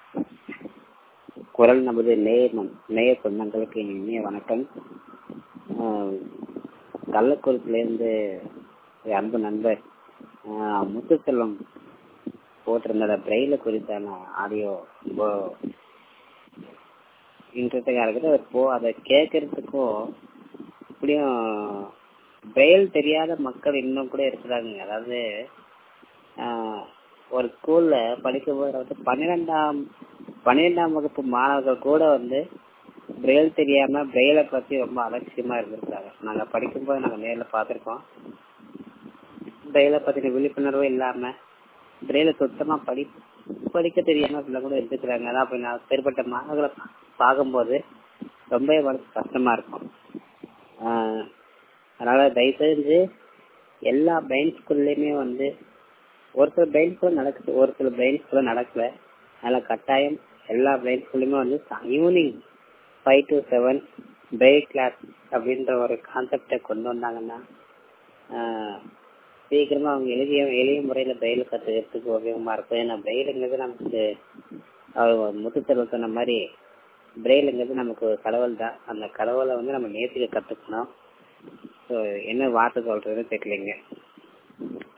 குரல் நமது நேய நேய சொந்தங்களுக்கு இனிய வணக்கம் கள்ளக்குறிச்சிலேருந்து அன்பு நண்பர் முத்துச்செல்வம் போட்டிருந்த பிரெயில குறித்தான ஆடியோ ரொம்ப இன்ட்ரெஸ்டிங்காக இருக்குது அது போ அதை கேட்கறதுக்கும் இப்படியும் பிரெயில் தெரியாத மக்கள் இன்னும் கூட இருக்கிறாங்க அதாவது ஒரு ஸ்கூல்ல படிக்கும்போது வந்து பன்னிரெண்டாம் பன்னிரெண்டாம் வகுப்பு மாணவர்கள் கூட வந்து பிரெயில் தெரியாம பிரெயிலை பத்தி ரொம்ப அலட்சியமா இருந்திருக்காங்க நாங்க படிக்கும்போது நாங்க நேர்ல பார்த்திருக்கோம் பிரெயிலை பத்தின விழிப்புணர்வு இல்லாம பிரெயில சுத்தமா படி படிக்க தெரியாம பிள்ளை கூட இருந்துக்கிறாங்க அதான் அப்ப நான் பேர்பட்ட மாணவர்களை பார்க்கும்போது ரொம்ப மனசு கஷ்டமா இருக்கும் அதனால தயவு செஞ்சு எல்லா பிரெயின் ஸ்கூல்லையுமே வந்து ஒரு சில பிரெயின் ஸ்கூல் நடக்குது ஒரு சில பிரெயின் ஸ்கூல் நடக்கல அதனால கட்டாயம் எல்லா பிரெயின் ஸ்கூல்லையுமே வந்து evening five to seven brain class அப்படின்ற ஒரு கான்செப்டை கொண்டு வந்தாங்கன்னா சீக்கிரமா அவங்க எளிய எளிய முறையில பிரெயில கத்துக்கிறதுக்கு உபயோகமா இருக்கும் ஏன்னா பிரெயிலுங்கிறது நமக்கு முத்துத்தெருவு சொன்ன மாதிரி பிரெயிலுங்கிறது நமக்கு கடவுள் தான் அந்த கடவுளை வந்து நம்ம நேசிக்க கத்துக்கணும் ஸோ என்ன வார்த்தை சொல்றதுன்னு தெரியலைங்க